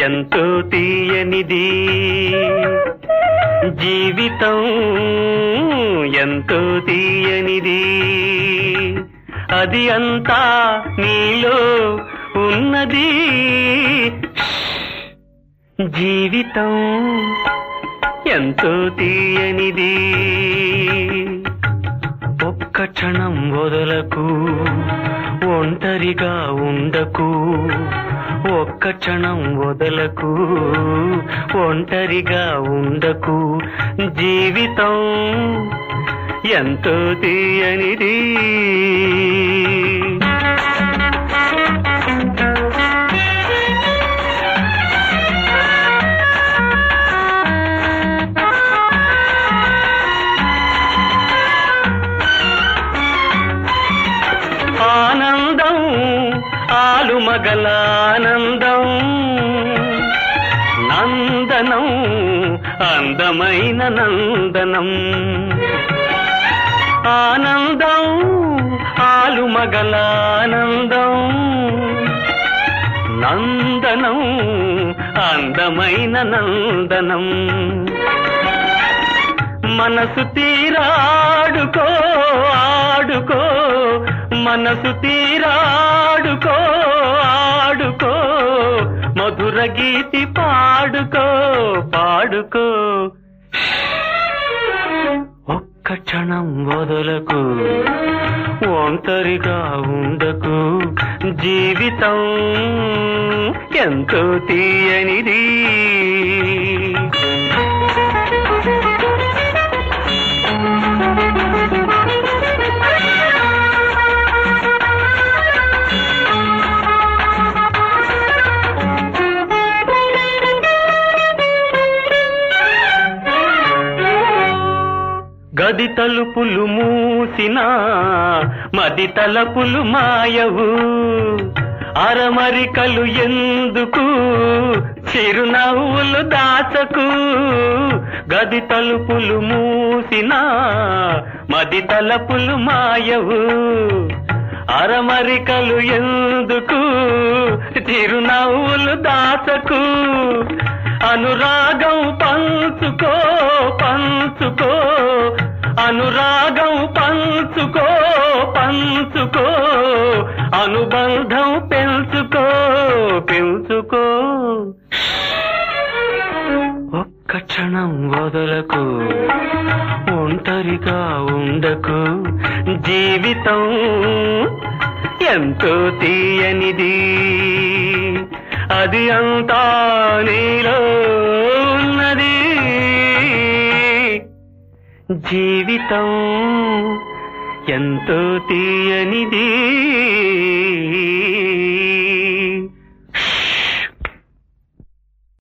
ఎంతో తీయనిది జీవితం ఎంతో తీయనిది అది అంతా నీలో ఉన్నది జీవితం ఎంతో తీయనిది ఒక్క క్షణం వదలకు ఒంటరిగా ఉండకు ఒక్క క్షణం వదలకు ఒంటరిగా ఉండకు జీవితం ఎంతో తీయనిది ఆనందం ఆలుమగల ఆనందం నందనం అందమైన నందనం ఆనందం ఆలుమగల ఆనందం నందనం అందమైన నందనం మనసు తీరాడుకో ఆడుకో మనసు తీరాడుకో ఆడుకో మధుర గీతి పాడుకో పాడుకో ఒక్క క్షణం వదలకు ఒంటరిగా ఉండకు జీవితం ఎంతో తీయనిది గది తలుపులు మూసిన మది తలపులు మాయవు అరమరికలు ఎందుకు చిరునవ్వులు దాచకు గది తలుపులు మూసిన మది తలపులు మాయవు అరమరికలు ఎందుకు చిరునవ్వులు దాచకు అనురాగం పంచుకో పంచుకో అనురాగం పంచుకో పంచుకో అనుబంధం పెంచుకో పెంచుకో ఒక్క క్షణం వదలకు ఒంటరిగా ఉండకు జీవితం ఎంతో తీయనిది అది అంతా నీలో ఉన్నది జీవితం ఎంతో తీయనిది